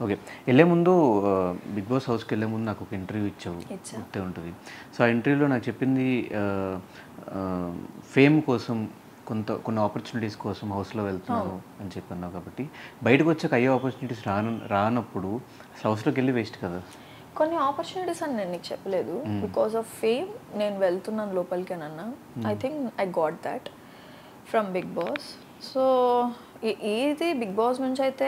Okay వెళ్ళే ముందు big boss హౌస్కి వెళ్ళే ముందు నాకు ఒక ఇంటర్వ్యూ ఇచ్చావు ఇచ్చా. గుర్తే ఉంటుంది సో ఆ ఇంటర్వ్యూలో నాకు చెప్పింది ఫేమ్ కోసం కొంత కొన్ని ఆపర్చునిటీస్ కోసం హౌస్లో వెళ్తున్నాను అని చెప్పన్నావు కాబట్టి బయటకు వచ్చాక అయ్యే ఆపర్చునిటీస్ రాను రానప్పుడు అసలు హౌస్లోకి వెళ్ళి వేస్ట్ కదా కొన్ని ఆపర్చునిటీస్ అని నేను నీకు చెప్పలేదు బికాస్ ఆఫ్ ఫేమ్ నేను వెళ్తున్నాను లోపలికేనన్నా I think I got that from Bigg Boss so ఏది బిగ్ బాస్ నుంచి అయితే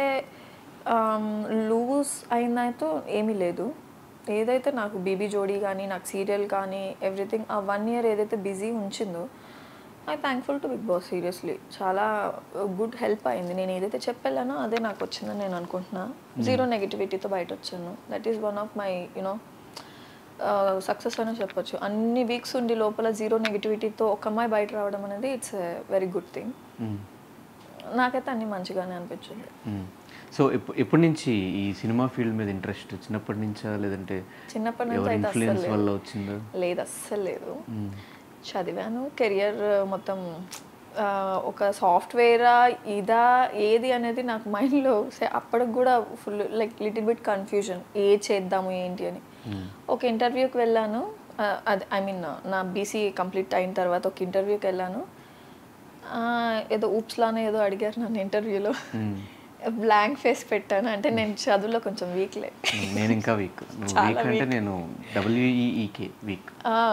లూజ్ అయిందైతే ఏమీ లేదు ఏదైతే నాకు బీబీ జోడీ కానీ నాకు సీరియల్ కానీ ఎవ్రీథింగ్ ఆ వన్ ఇయర్ ఏదైతే బిజీ ఉంచిందో I thankful to Bigg Boss seriously చాలా గుడ్ హెల్ప్ అయింది నేను ఏదైతే చెప్పానో అదే నాకు వచ్చిందని నేను అనుకుంటున్నా జీరో నెగిటివిటీతో బయట వచ్చాను that is one of my you know success అని చెప్పొచ్చు అన్ని వీక్స్ ఉండి లోపల జీరో నెగిటివిటీతో ఒక అమ్మాయి బయట రావడం అనేది it's a very good thing hmm. నాకైతే అన్ని మంచిగానే అనిపించింది మ్మ్. సో ఎప్పు ఎప్పటి నుంచి ఈ సినిమా ఫీల్డ్ మీద ఇంట్రెస్ట్ చిన్నప్పటి నుంచా లేదంటే చిన్నప్పటి నుంచి ఎవరి అయితే అస్సలు ఇన్ఫ్లుయెన్స్ లేదు. వల్ల వచ్చిందా లేదు అస్సలు లేదు మ్మ్. చదివాను కెరియర్ మొత్తం ఆ, ఒక సాఫ్ట్వేరా ఇదా ఏది అనేది నాకు మైండ్లో అప్పటికి కూడా full like little bit confusion ఏ చేద్దాము ఏంటి అని ఒక ఇంటర్వ్యూకి వెళ్ళాను ఆ, అది ఐ మీన్ నా బీసీ కంప్లీట్ అయిన తర్వాత ఒక ఇంటర్వ్యూకి వెళ్ళాను ఆ, ఏదో ఊప్స్లానే ఏదో అడిగారు నన్ను ఇంటర్వ్యూలో మ్మ్. బ్లాంక్ ఫేస్ పెట్టాను అంటే నేను చదువులో కొంచెం వీక్లే నేను ఇంకా వీక్ నువ్వు వీక్ అంటే నేను డబ్ల్యూఈఈకే వీక్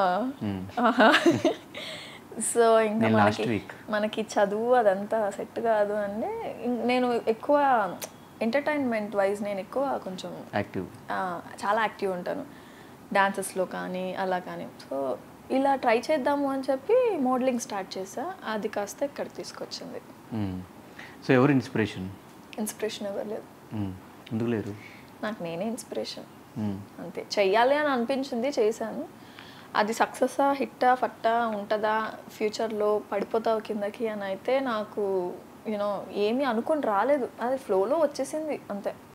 సో ఇంకా నేను last మనకి week. మనకి చదువు అదంతా సెట్ కాదు అంటే ఇం- నేను ఎక్కువ ఎంటర్టైన్మెంట్ వైజ్ నేను ఎక్కువ కొంచెం యాక్టివ్ ఆ, చాలా యాక్టివ్ ఉంటాను డాన్సెస్లో కానీ అలా కానీ సో ఇలా ట్రై చేద్దాము అని చెప్పి మోడలింగ్ స్టార్ట్ చేసా అది కాస్త ఇక్కడికి తీసుకొచ్చింది సో ఎవరు ఇన్స్పిరేషన్ ఇన్స్పిరేషన్ ఎవరు లేదు ఎందుకు లేరు నాకు నేనే ఇన్స్పిరేషన్ మ్మ్. అంతే చెయ్యాలి అని అనిపించింది చేశాను అది సక్సెసా హిట్టా ఫట్టా ఉంటుందా ఫ్యూచర్లో పడిపోతావు కిందకి అని అయితే నాకు యూనో ఏమీ అనుకుని రాలేదు అది ఫ్లోలో వచ్చేసింది అంతే